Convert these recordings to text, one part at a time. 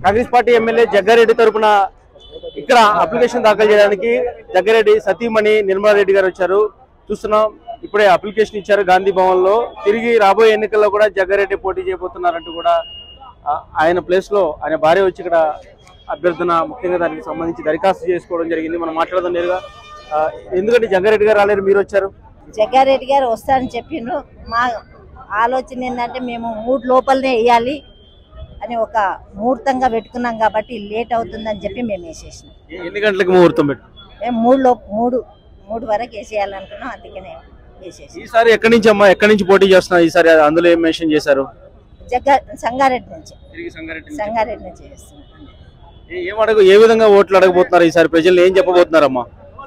Congress party MLA Jaggareddy తరపున ఇక్కడ application దాఖలు చేయడానికి జగ్గారెడ్డి సతీమణి నిర్మలా రెడ్డి గారు వచ్చారు చూస్తున్నాం ఇప్పుడే అప్లికేషన్ ఇచ్చారు గాంధీ భవన్ లో తిరిగి రాబోయే ఎన్నికల్లో కూడా జగ్గారెడ్డి పోటీ చేయబోతున్నారంటూ కూడా ఆ, ఆయన ప్లేస్ లో ఆయన భార్య వచ్చి ఇక్కడ అభ్యర్థన ముఖ్యంగా దానికి సంబంధించి దరఖాస్తు చేసుకోవడం జరిగింది మనం మాట్లాడదాం నేరుగా ఆ, ఎందుకంటే జగ్గారెడ్డి గారు రాలేరు మీరు వచ్చారు జగ్గారెడ్డి గారు వస్తారని చెప్పిండ్రు మా ఆలోచన ఏంటంటే మేము మూడు లోపలనే వేయాలి అని ఒక ముహూర్తంగా పెట్టుకున్నాం కాబట్టి లేట్ అవుతుందని చెప్పి మేము వేసేసినాం ఎ- ఎన్ని గంటలకు ముహూర్తం పెట్టు మేము మూడు లో మూడు మూడు వరకు వేసేయాలనుకున్నాం అందుకనే వేసేసి ఈసారి ఎక్కడి నుంచి అమ్మా ఎక్కడి నుంచి పోటీ చేస్తున్నారు ఈసారి అందులో ఏం మెన్షన్ చేశారు జగ్గా సంగారెడ్డి నుంచి తిరిగి సంగారెడ్డి సంగారెడ్డి నుంచి వేస్తున్నాం ఏ- ఏం అడగ ఏ విధంగా ఓట్లు అడగబోతున్నారు ఈసారి ప్రజలు ఏం చెప్పబోతున్నారమ్మా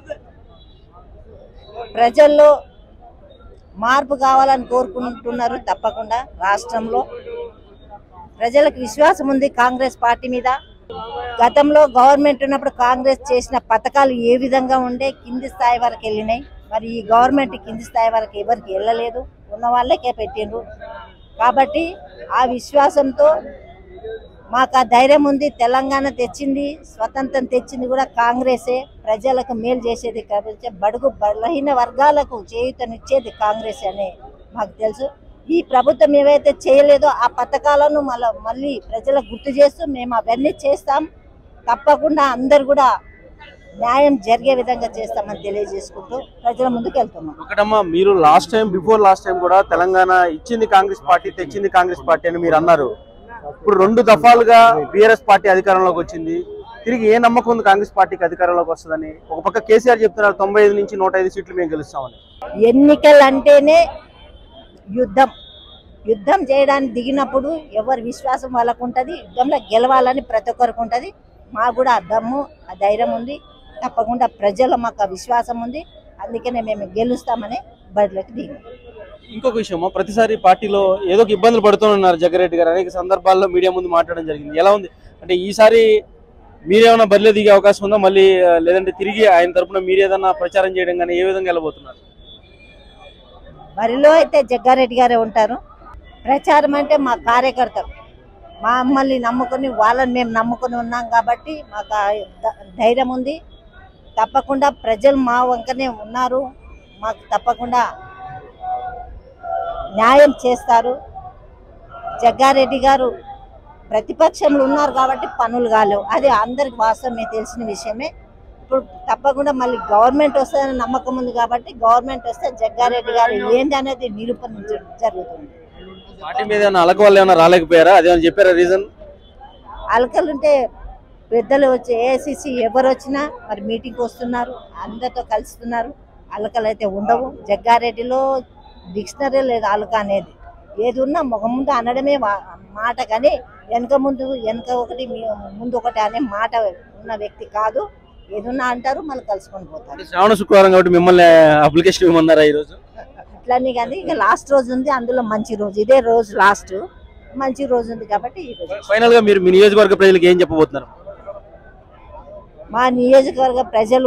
ప్రజల్లో మార్పు కావాలని కోరుకుంటున్నారు తప్పకుండా రాష్ట్రంలో ప్రజలకు విశ్వాసం ఉంది కాంగ్రెస్ పార్టీ మీద గతంలో గవర్నమెంట్ ఉన్నప్పుడు కాంగ్రెస్ చేసిన పథకాలు ఏ విధంగా ఉండే కింది స్థాయి వరకు వెళ్ళినాయి మరి ఈ గవర్నమెంట్ కింది స్థాయి వరకు ఎవరికి వెళ్ళలేదు ఉన్న వాళ్ళకే పెట్టిండ్రు కాబట్టి ఆ విశ్వాసంతో మాకు ఆ ధైర్యం ఉంది తెలంగాణ తెచ్చింది స్వతంత్రం తెచ్చింది కూడా కాంగ్రెసే ప్రజలకు మేలు చేసేది కాబట్టి బడుగు బలహీన వర్గాలకు చేయూతనిచ్చేది కాంగ్రెస్ అనే మాకు తెలుసు ఈ ప్రభుత్వం ఏవైతే చేయలేదో ఆ పథకాలను మళ్ళీ మళ్ళీ ప్రజలకు గుర్తు చేస్తూ మేము అవన్నీ చేస్తాం తప్పకుండా అందరు కూడా న్యాయం జరిగే విధంగా చేస్తామని తెలియజేసుకుంటూ ప్రజల ముందుకు వెళ్తున్నాం ఒకటమ్మా మీరు last time before last time కూడా తెలంగాణ ఇచ్చింది కాంగ్రెస్ పార్టీ తెచ్చింది కాంగ్రెస్ పార్టీ అని మీరు అన్నారు ఇప్పుడు రెండు దఫాలుగా బీఆర్ఎస్ పార్టీ అధికారంలోకి వచ్చింది తిరిగి ఏ నమ్మకం ఉంది కాంగ్రెస్ పార్టీకి అధికారంలోకి వస్తుందని ఒక పక్క కేసీఆర్ చెప్తున్నారు తొంభై ఐదు నుంచి నూట ఐదు సీట్లు మేము గెలుస్తామని ఎన్నికలు అంటేనే యుద్ధం యుద్ధం చేయడానికి దిగినప్పుడు ఎవరి విశ్వాసం వాళ్ళకు ఉంటుంది యుద్ధంలో గెలవాలని ప్రతి ఒక్కరికి ఉంటుంది మాకు కూడా ఆ దమ్ము ఆ ధైర్యం ఉంది తప్పకుండా ప్రజల మాకు ఆ విశ్వాసం ఉంది అందుకనే మేము గెలుస్తామని బడిలోకి దిగి ఇంకొక విషయం ప్రతిసారి పార్టీలో ఏదో ఒక ఇబ్బందులు పడుతున్నారు జగ్గారెడ్డి గారు అనేక సందర్భాల్లో మీడియా ముందు మాట్లాడడం జరిగింది ఎలా ఉంది అంటే ఈసారి మీరేమైనా బరిలో దిగే అవకాశం ఉందా మళ్ళీ ఆ, లేదంటే తిరిగి ఆయన తరపున మీరు ఏదైనా ప్రచారం చేయడం కానీ ఏ విధంగా వెళ్ళబోతున్నారు బరిలో అయితే జగ్గారెడ్డి గారే ఉంటారు ప్రచారం అంటే మా కార్యకర్తలు మా మమ్మల్ని నమ్ముకొని వాళ్ళని మేము నమ్ముకొని ఉన్నాం కాబట్టి మాకు ఆ ధ- ధైర్యం ఉంది తప్పకుండా ప్రజలు మా వంకనే ఉన్నారు మాకు తప్పకుండా న్యాయం చేస్తారు జగ్గారెడ్డి గారు ప్రతిపక్షంలో ఉన్నారు కాబట్టి పనులు కాలేవు అది అందరికి వాస్తవమే తెలిసిన విషయమే ఇప్పుడు తప్పకుండా మళ్ళీ గవర్నమెంట్ వస్తుందని నమ్మకం ఉంది కాబట్టి గవర్నమెంట్ వస్తే జగ్గారెడ్డి గారు ఏంటి అనేది నిరూపణించడం జరుగుతుంది పార్టీ మీద ఏమైనా అలక వాళ్ళు ఏమైనా రాలేకపోయారా అదేమైనా చెప్పారా రీజన్ అలకలుంటే పెద్దలు వచ్చి ఏఐసిసి ఎవరు వచ్చినా మరి మీటింగ్కి వస్తున్నారు అందరితో కలుస్తున్నారు అలకలు అయితే ఉండవు జగ్గారెడ్డిలో డిక్షనరీ లేదు అలక అనేది ఏది ఉన్నా ముఖం ముందు అనడమే వా- మాట కానీ వెనక ముందు వెనక ఒకటి మీ- ముందు ఒకటి అనే మాట ఉన్న వ్యక్తి కాదు ఏదున్నా అంటారు మళ్ళీ కలుసుకొని పోతారు శ్రావణ శుక్రవారం కాబట్టి మిమ్మల్ని అప్లికేషన్ ఇవ్వమన్నారా ఈ రోజు అట్లని కానీ ఇక లాస్ట్ రోజు ఉంది అందులో మంచి రోజు ఇదే రోజు లాస్ట్ మంచి రోజు ఉంది కాబట్టి ఈ రోజు ఫైనల్ గా మీరు మీ నియోజకవర్గ ప్రజలకు ఏం చెప్పబోతున్నారు మా నియోజకవర్గ ప్రజలు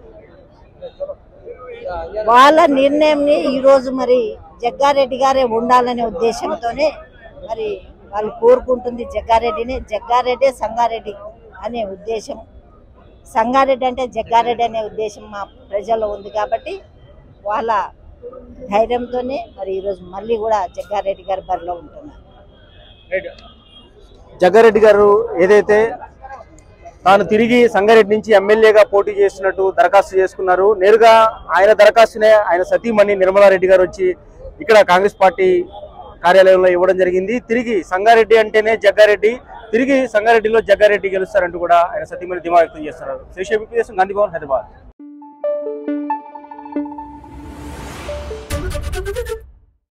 వాళ్ళ నిర్ణయంని ఈరోజు మరి జగ్గారెడ్డి గారే ఉండాలనే ఉద్దేశంతోనే మరి వాళ్ళు కోరుకుంటుంది జగ్గారెడ్డిని జగ్గారెడ్డి సంగారెడ్డి అనే ఉద్దేశం సంగారెడ్డి అంటే జగ్గారెడ్డి అనే ఉద్దేశం మా ప్రజల్లో ఉంది కాబట్టి వాళ్ళ ధైర్యంతోనే మరి ఈరోజు మళ్ళీ కూడా జగ్గారెడ్డి గారి బరిలో ఉంటున్నారు జగ్గారెడ్డి గారు ఏదైతే తాను తిరిగి సంగారెడ్డి నుంచి ఎమ్మెల్యేగా పోటీ చేస్తున్నట్టు దరఖాస్తు చేసుకున్నారు నేరుగా ఆయన దరఖాస్తునే ఆయన సతీమణి నిర్మలారెడ్డి గారు వచ్చి ఇక్కడ కాంగ్రెస్ పార్టీ కార్యాలయంలో ఇవ్వడం జరిగింది తిరిగి సంగారెడ్డి అంటేనే జగ్గారెడ్డి తిరిగి సంగారెడ్డిలో జగ్గారెడ్డి గెలుస్తారంటూ కూడా ఆయన సతీమణి ధీమా వ్యక్తం చేస్తున్నారు శేష గాంధీ భవన్ హైదరాబాద్